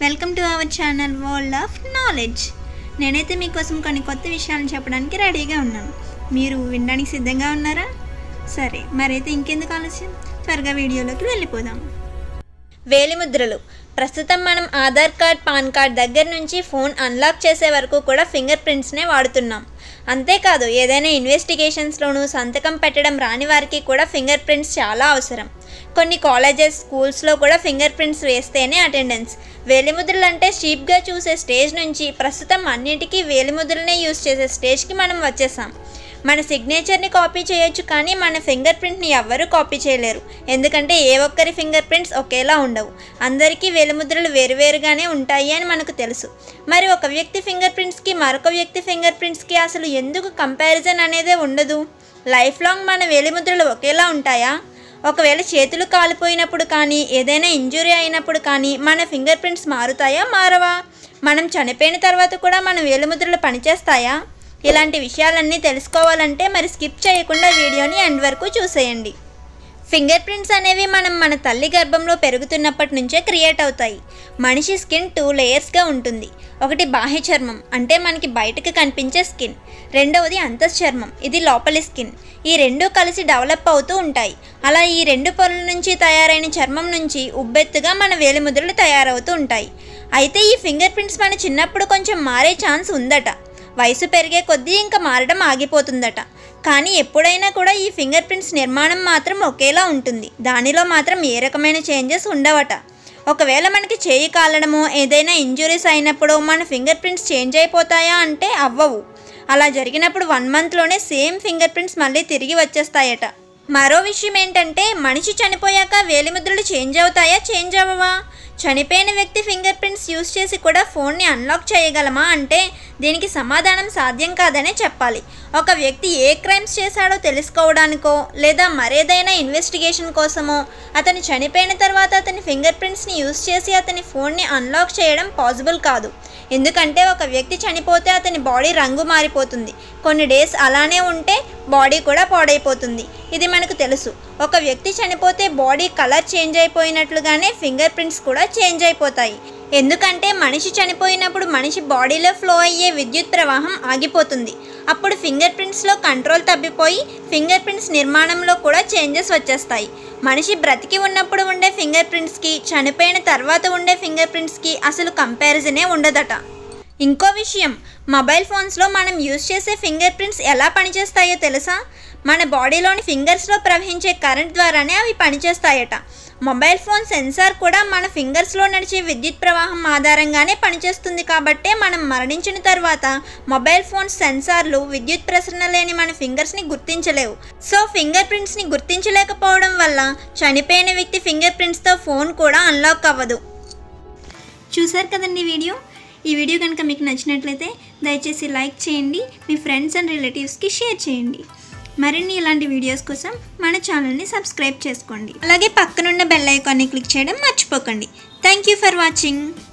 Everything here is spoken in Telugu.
welcome to our channel world of knowledge నేనైతే మీకోసం కొన్ని కొత్త విషయాలను చెప్పడానికి రెడీగా ఉన్నాను మీరు వినడానికి సిద్ధంగా ఉన్నారా సరే మరైతే ఇంకెందుకు ఆలస్యం త్వరగా వీడియోలోకి వెళ్ళిపోదాం వేలిముద్రలు ప్రస్తుతం మనం ఆధార్ కార్డ్ పాన్ కార్డ్ దగ్గర నుంచి ఫోన్ అన్లాక్ చేసే వరకు కూడా ఫింగర్ ప్రింట్స్నే వాడుతున్నాం అంతేకాదు ఏదైనా ఇన్వెస్టిగేషన్స్లోనూ సంతకం పెట్టడం రాని వారికి కూడా ఫింగర్ ప్రింట్స్ చాలా అవసరం కొన్ని కాలేజెస్ స్కూల్స్లో కూడా ఫింగర్ ప్రింట్స్ వేస్తేనే అటెండెన్స్ వేలిముద్రలు అంటే చీప్గా చూసే స్టేజ్ నుంచి ప్రస్తుతం అన్నిటికీ వేలిముద్రలనే యూస్ చేసే స్టేజ్కి మనం వచ్చేసాం మన సిగ్నేచర్ని కాపీ చేయొచ్చు కానీ మన ఫింగర్ ప్రింట్ని ఎవ్వరూ కాపీ చేయలేరు ఎందుకంటే ఏ ఒక్కరి ఫింగర్ ప్రింట్స్ ఒకేలా ఉండవు అందరికీ వేలిముద్రలు వేరువేరుగానే ఉంటాయి అని మనకు తెలుసు మరి ఒక వ్యక్తి ఫింగర్ ప్రింట్స్కి మరొక వ్యక్తి ఫింగర్ ప్రింట్స్కి అసలు ఎందుకు కంపారిజన్ అనేదే ఉండదు లైఫ్ లాంగ్ మన వేలిముద్రలు ఒకేలా ఉంటాయా ఒకవేళ చేతులు కాలిపోయినప్పుడు కానీ ఏదైనా ఇంజురీ అయినప్పుడు కానీ మన ఫింగర్ ప్రింట్స్ మారుతాయా మారవా మనం చనిపోయిన తర్వాత కూడా మన వేలిముద్రలు పనిచేస్తాయా ఇలాంటి విషయాలన్నీ తెలుసుకోవాలంటే మరి స్కిప్ చేయకుండా వీడియోని ఎండ్ వరకు చూసేయండి ఫింగర్ ప్రింట్స్ అనేవి మనం మన తల్లి గర్భంలో పెరుగుతున్నప్పటి నుంచే క్రియేట్ అవుతాయి మనిషి స్కిన్ టూ లేయర్స్గా ఉంటుంది ఒకటి బాహ్య చర్మం అంటే మనకి బయటకు కనిపించే స్కిన్ రెండవది అంతశ్చర్మం ఇది లోపలి స్కిన్ ఈ రెండు కలిసి డెవలప్ అవుతూ ఉంటాయి అలా ఈ రెండు పొరల నుంచి తయారైన చర్మం నుంచి ఉబ్బెత్తుగా మన వేలిముద్రలు తయారవుతూ ఉంటాయి అయితే ఈ ఫింగర్ ప్రింట్స్ మన చిన్నప్పుడు కొంచెం మారే ఛాన్స్ ఉందట వయసు పెరిగే కొద్దీ ఇంకా మారడం ఆగిపోతుందట కానీ ఎప్పుడైనా కూడా ఈ ఫింగర్ ప్రింట్స్ నిర్మాణం మాత్రం ఒకేలా ఉంటుంది దానిలో మాత్రం ఏ రకమైన చేంజెస్ ఉండవట ఒకవేళ మనకి చేయి కాలడమో ఏదైనా ఇంజురీస్ అయినప్పుడు మన ఫింగర్ ప్రింట్స్ చేంజ్ అయిపోతాయా అంటే అవ్వవు అలా జరిగినప్పుడు వన్ మంత్లోనే సేమ్ ఫింగర్ ప్రింట్స్ మళ్ళీ తిరిగి వచ్చేస్తాయట మరో విషయం ఏంటంటే మనిషి చనిపోయాక వేలిముద్రలు చేంజ్ అవుతాయా చేంజ్ అవ్వవా చనిపోయిన వ్యక్తి ఫింగర్ ప్రింట్స్ యూస్ చేసి కూడా ఫోన్ని అన్లాక్ చేయగలమా అంటే దీనికి సమాధానం సాధ్యం కాదనే చెప్పాలి ఒక వ్యక్తి ఏ క్రైమ్స్ చేశాడో తెలుసుకోవడానికో లేదా మరేదైనా ఇన్వెస్టిగేషన్ కోసమో అతను చనిపోయిన తర్వాత అతని ఫింగర్ ప్రింట్స్ని యూస్ చేసి అతని ఫోన్ని అన్లాక్ చేయడం పాసిబుల్ కాదు ఎందుకంటే ఒక వ్యక్తి చనిపోతే అతని బాడీ రంగు మారిపోతుంది కొన్ని డేస్ అలానే ఉంటే బాడీ కూడా పాడైపోతుంది ఇది మనకు తెలుసు ఒక వ్యక్తి చనిపోతే బాడీ కలర్ చేంజ్ అయిపోయినట్లుగానే ఫింగర్ ప్రింట్స్ కూడా చేంజ్ అయిపోతాయి ఎందుకంటే మనిషి చనిపోయినప్పుడు మనిషి బాడీలో ఫ్లో అయ్యే విద్యుత్ ప్రవాహం ఆగిపోతుంది అప్పుడు ఫింగర్ ప్రింట్స్లో కంట్రోల్ తప్పిపోయి ఫింగర్ ప్రింట్స్ నిర్మాణంలో కూడా చేంజెస్ వచ్చేస్తాయి మనిషి బ్రతికి ఉన్నప్పుడు ఉండే ఫింగర్ ప్రింట్స్కి చనిపోయిన తర్వాత ఉండే ఫింగర్ ప్రింట్స్కి అసలు కంపారిజనే ఉండదట ఇంకో విషయం మొబైల్ ఫోన్స్లో మనం యూజ్ చేసే ఫింగర్ ప్రింట్స్ ఎలా పనిచేస్తాయో తెలుసా మన బాడీలోని ఫింగర్స్లో ప్రవహించే కరెంట్ ద్వారానే అవి పనిచేస్తాయట మొబైల్ ఫోన్ సెన్సార్ కూడా మన ఫింగర్స్లో నడిచే విద్యుత్ ప్రవాహం ఆధారంగానే పనిచేస్తుంది కాబట్టే మనం మరణించిన తర్వాత మొబైల్ ఫోన్ సెన్సార్లు విద్యుత్ ప్రసరణ లేని మన ఫింగర్స్ని గుర్తించలేవు సో ఫింగర్ ప్రింట్స్ని గుర్తించలేకపోవడం వల్ల చనిపోయిన వ్యక్తి ఫింగర్ ప్రింట్స్తో ఫోన్ కూడా అన్లాక్ అవ్వదు చూసారు కదండి వీడియో ఈ వీడియో కనుక మీకు నచ్చినట్లయితే దయచేసి లైక్ చేయండి మీ ఫ్రెండ్స్ అండ్ రిలేటివ్స్కి షేర్ చేయండి మరిన్ని ఇలాంటి వీడియోస్ కోసం మన ఛానల్ని సబ్స్క్రైబ్ చేసుకోండి అలాగే పక్కనున్న బెల్ ఐకాన్ని క్లిక్ చేయడం మర్చిపోకండి థ్యాంక్ యూ ఫర్ వాచింగ్